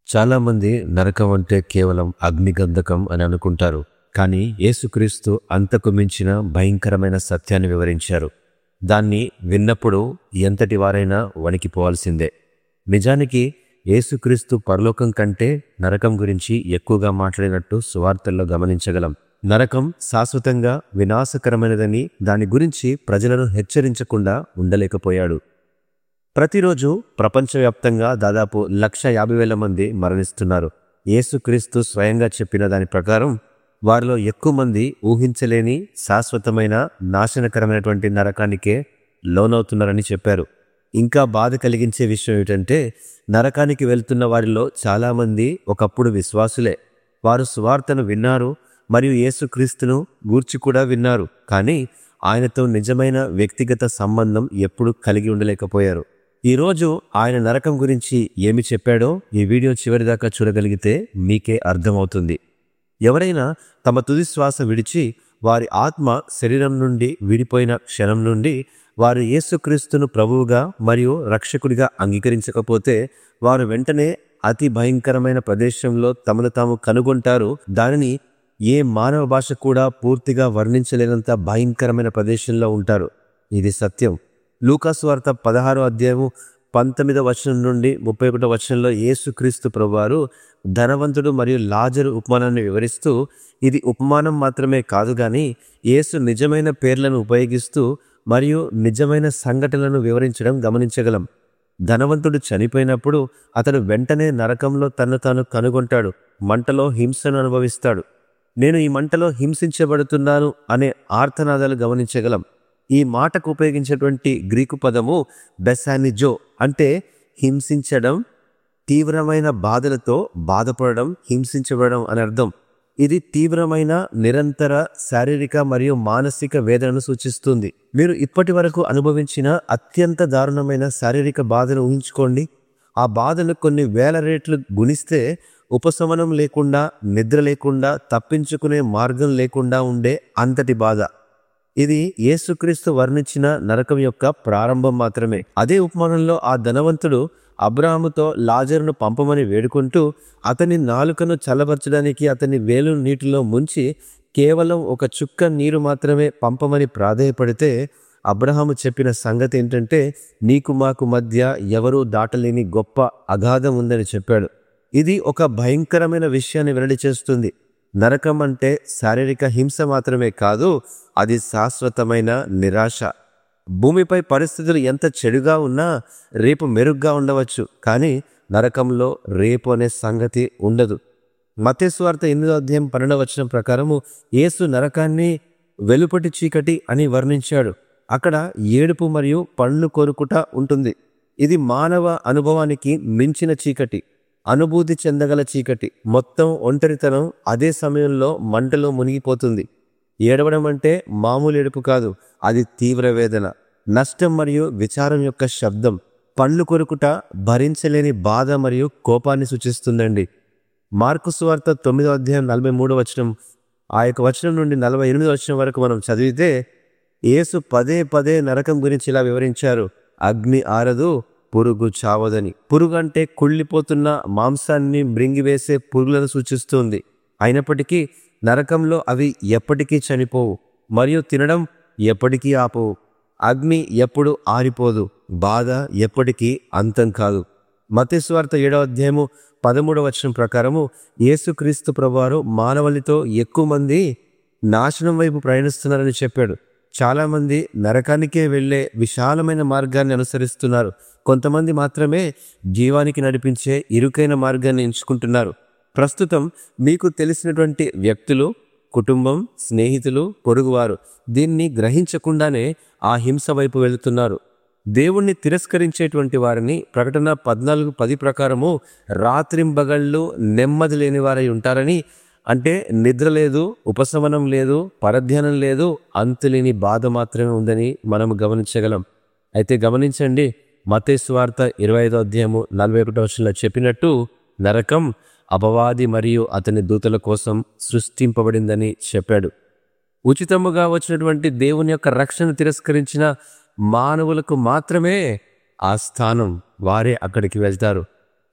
చాలామంది నరకం అంటే కేవలం అగ్నిగంధకం అని అనుకుంటారు కానీ యేసుక్రీస్తు అంతకు మించిన భయంకరమైన సత్యాన్ని వివరించారు దాన్ని విన్నప్పుడు ఎంతటి వారైనా వణికిపోవాల్సిందే నిజానికి యేసుక్రీస్తు పరలోకం కంటే నరకం గురించి ఎక్కువగా మాట్లాడినట్టు సువార్తల్లో గమనించగలం నరకం శాశ్వతంగా వినాశకరమైనదని దాని గురించి ప్రజలను హెచ్చరించకుండా ఉండలేకపోయాడు ప్రతిరోజు ప్రపంచవ్యాప్తంగా దాదాపు లక్ష యాభై వేల మంది మరణిస్తున్నారు యేసుక్రీస్తు స్వయంగా చెప్పిన దాని ప్రకారం వారిలో ఎక్కువ మంది ఊహించలేని శాశ్వతమైన నాశనకరమైనటువంటి నరకానికే లోనవుతున్నారని చెప్పారు ఇంకా బాధ కలిగించే విషయం ఏమిటంటే నరకానికి వెళ్తున్న వారిలో చాలామంది ఒకప్పుడు విశ్వాసులే వారు సువార్తను విన్నారు మరియు యేసుక్రీస్తును గూర్చి కూడా విన్నారు కానీ ఆయనతో నిజమైన వ్యక్తిగత సంబంధం ఎప్పుడు కలిగి ఉండలేకపోయారు ఈరోజు ఆయన నరకం గురించి ఏమి చెప్పాడో ఈ వీడియో చివరిదాకా చూడగలిగితే మీకే అర్థమవుతుంది ఎవరైనా తమ తుది శ్వాస విడిచి వారి ఆత్మ శరీరం నుండి విడిపోయిన క్షణం నుండి వారు యేసుక్రీస్తును ప్రభువుగా మరియు రక్షకుడిగా అంగీకరించకపోతే వారు వెంటనే అతి భయంకరమైన ప్రదేశంలో తమను తాము కనుగొంటారు దానిని ఏ మానవ భాష కూడా పూర్తిగా వర్ణించలేనంత భయంకరమైన ప్రదేశంలో ఉంటారు ఇది సత్యం లూకాసు వార్త పదహారో అధ్యాయము పంతొమ్మిదో వచనం నుండి ముప్పై ఒకటో వచనంలో యేసుక్రీస్తు ప్రభువారు ధనవంతుడు మరియు లాజరు ఉపమానాన్ని వివరిస్తూ ఇది ఉపమానం మాత్రమే కాదు కానీ యేసు నిజమైన పేర్లను ఉపయోగిస్తూ మరియు నిజమైన సంఘటనలను వివరించడం గమనించగలం ధనవంతుడు చనిపోయినప్పుడు అతడు వెంటనే నరకంలో తను తాను కనుగొంటాడు మంటలో హింసను అనుభవిస్తాడు నేను ఈ మంటలో హింసించబడుతున్నాను అనే ఆర్తనాదాలు గమనించగలం ఈ మాటకు ఉపయోగించేటువంటి గ్రీకు పదము బెసానిజో అంటే హింసించడం తీవ్రమైన బాధలతో బాధపడడం హింసించబడడం అని అర్థం ఇది తీవ్రమైన నిరంతర శారీరక మరియు మానసిక వేదనను సూచిస్తుంది మీరు ఇప్పటి వరకు అనుభవించిన అత్యంత దారుణమైన శారీరక బాధను ఊహించుకోండి ఆ బాధను కొన్ని వేల రేట్లు గుణిస్తే ఉపశమనం లేకుండా నిద్ర లేకుండా తప్పించుకునే మార్గం లేకుండా ఉండే అంతటి బాధ ఇది యేసుక్రీస్తు వర్ణించిన నరకం యొక్క ప్రారంభం మాత్రమే అదే ఉపమానంలో ఆ ధనవంతుడు అబ్రాహాముతో లాజరును పంపమని వేడుకుంటూ అతని నాలుకను చల్లబరచడానికి అతని వేలు నీటిలో ముంచి కేవలం ఒక చుక్క నీరు మాత్రమే పంపమని ప్రాధేయపడితే అబ్రహాము చెప్పిన సంగతి ఏంటంటే నీకు మాకు మధ్య ఎవరూ దాటలేని గొప్ప అగాధం ఉందని చెప్పాడు ఇది ఒక భయంకరమైన విషయాన్ని వెల్లడి చేస్తుంది నరకం అంటే శారీరక హింస మాత్రమే కాదు అది శాశ్వతమైన నిరాశ భూమిపై పరిస్థితులు ఎంత చెడుగా ఉన్నా రేపు మెరుగ్గా ఉండవచ్చు కానీ నరకంలో రేపు అనే సంగతి ఉండదు మతేశ్వార్త ఎనిమిదో అధ్యాయం పన్నెండవ వచనం ప్రకారము యేసు నరకాన్ని వెలుపటి చీకటి అని వర్ణించాడు అక్కడ ఏడుపు మరియు పండ్లు కొరుకుట ఉంటుంది ఇది మానవ అనుభవానికి మించిన చీకటి అనుభూతి చెందగల చీకటి మొత్తం ఒంటరితనం అదే సమయంలో మంటలో మునిగిపోతుంది ఏడవడం అంటే మామూలు ఏడుపు కాదు అది తీవ్ర వేదన నష్టం మరియు విచారం యొక్క శబ్దం పండ్లు కొరుకుట భరించలేని బాధ మరియు కోపాన్ని సూచిస్తుందండి మార్కు సువార్త తొమ్మిదో అధ్యాయం నలభై మూడో వచనం ఆ యొక్క వచనం నుండి నలభై ఎనిమిదో వచనం వరకు మనం చదివితే యేసు పదే పదే నరకం గురించి ఇలా వివరించారు అగ్ని ఆరదు పురుగు చావదని పురుగు అంటే కుళ్ళిపోతున్న మాంసాన్ని మృంగివేసే పురుగులను సూచిస్తుంది అయినప్పటికీ నరకంలో అవి ఎప్పటికీ చనిపోవు మరియు తినడం ఎప్పటికీ ఆపవు అగ్ని ఎప్పుడు ఆరిపోదు బాధ ఎప్పటికీ అంతం కాదు మతేశ్వార్త ఏడవ అధ్యాయము పదమూడవ వచనం ప్రకారము యేసుక్రీస్తు ప్రభువారు మానవులతో ఎక్కువ మంది నాశనం వైపు ప్రయాణిస్తున్నారని చెప్పాడు చాలామంది నరకానికే వెళ్ళే విశాలమైన మార్గాన్ని అనుసరిస్తున్నారు కొంతమంది మాత్రమే జీవానికి నడిపించే ఇరుకైన మార్గాన్ని ఎంచుకుంటున్నారు ప్రస్తుతం మీకు తెలిసినటువంటి వ్యక్తులు కుటుంబం స్నేహితులు పొరుగువారు దీన్ని గ్రహించకుండానే ఆ హింస వైపు వెళుతున్నారు దేవుణ్ణి తిరస్కరించేటువంటి వారిని ప్రకటన పద్నాలుగు పది ప్రకారము రాత్రింబగళ్ళు నెమ్మది లేని వారై ఉంటారని అంటే నిద్ర లేదు ఉపశమనం లేదు పరధ్యానం లేదు అంతులేని బాధ మాత్రమే ఉందని మనం గమనించగలం అయితే గమనించండి మతేశ్వార్త ఇరవై ఐదో అధ్యాయము నలభై ఒకటో వర్షంలో చెప్పినట్టు నరకం అపవాది మరియు అతని దూతల కోసం సృష్టింపబడిందని చెప్పాడు ఉచితముగా వచ్చినటువంటి దేవుని యొక్క రక్షణ తిరస్కరించిన మానవులకు మాత్రమే ఆ స్థానం వారే అక్కడికి వెళ్తారు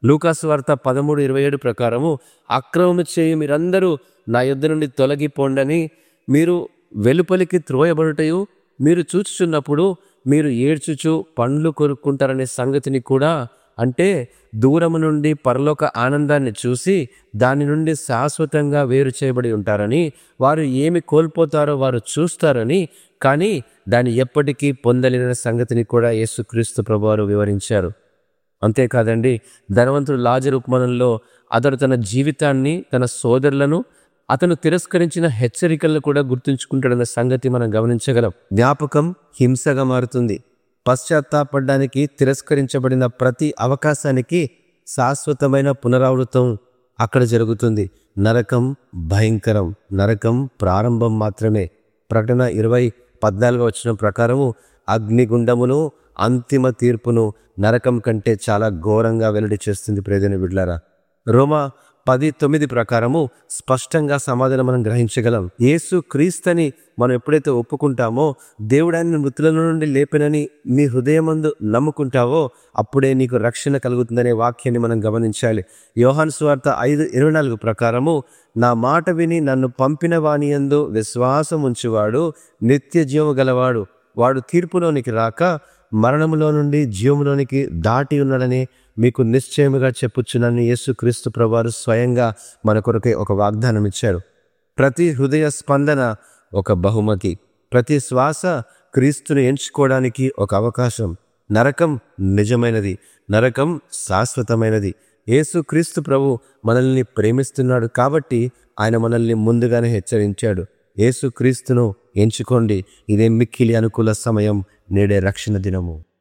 లూకాసు వార్త పదమూడు ఇరవై ఏడు ప్రకారము అక్రమము చేయి మీరందరూ నా యుద్ధ నుండి తొలగిపోండని మీరు వెలుపలికి త్రోయబడుటయు మీరు చూచుచున్నప్పుడు మీరు ఏడ్చుచు పండ్లు కొరుక్కుంటారనే సంగతిని కూడా అంటే దూరము నుండి పరలోక ఆనందాన్ని చూసి దాని నుండి శాశ్వతంగా వేరు చేయబడి ఉంటారని వారు ఏమి కోల్పోతారో వారు చూస్తారని కానీ దాన్ని ఎప్పటికీ పొందలేని సంగతిని కూడా యేసుక్రీస్తు ప్రభువారు వివరించారు అంతేకాదండి ధనవంతుడు లాజరు ఉపమానంలో అతడు తన జీవితాన్ని తన సోదరులను అతను తిరస్కరించిన హెచ్చరికలను కూడా గుర్తుంచుకుంటాడన్న సంగతి మనం గమనించగలం జ్ఞాపకం హింసగా మారుతుంది పశ్చాత్తాపడడానికి తిరస్కరించబడిన ప్రతి అవకాశానికి శాశ్వతమైన పునరావృతం అక్కడ జరుగుతుంది నరకం భయంకరం నరకం ప్రారంభం మాత్రమే ప్రకటన ఇరవై పద్నాలుగు వచ్చిన ప్రకారము అగ్నిగుండమును అంతిమ తీర్పును నరకం కంటే చాలా ఘోరంగా వెల్లడి చేస్తుంది ప్రేదని బిడ్లారా రోమా పది తొమ్మిది ప్రకారము స్పష్టంగా సమాధానం మనం గ్రహించగలం యేసు క్రీస్తని మనం ఎప్పుడైతే ఒప్పుకుంటామో దేవుడాన్ని మృతుల నుండి లేపినని నీ హృదయమందు నమ్ముకుంటావో అప్పుడే నీకు రక్షణ కలుగుతుందనే వాక్యాన్ని మనం గమనించాలి యోహాన్ స్వార్త ఐదు ఇరవై నాలుగు ప్రకారము నా మాట విని నన్ను పంపిన వాని యందు విశ్వాసం ఉంచువాడు నిత్య జీవము గలవాడు వాడు తీర్పులోనికి రాక మరణములో నుండి జీవములోనికి దాటి ఉన్నాడని మీకు నిశ్చయముగా చెప్పుచునని యేసుక్రీస్తు ప్రభువారు స్వయంగా మన కొరకే ఒక వాగ్దానం ఇచ్చారు ప్రతి హృదయ స్పందన ఒక బహుమతి ప్రతి శ్వాస క్రీస్తుని ఎంచుకోవడానికి ఒక అవకాశం నరకం నిజమైనది నరకం శాశ్వతమైనది యేసు క్రీస్తు ప్రభు మనల్ని ప్రేమిస్తున్నాడు కాబట్టి ఆయన మనల్ని ముందుగానే హెచ్చరించాడు యేసు క్రీస్తును ఎంచుకోండి ఇదే మిక్కిలి అనుకూల సమయం నేడే రక్షణ దినము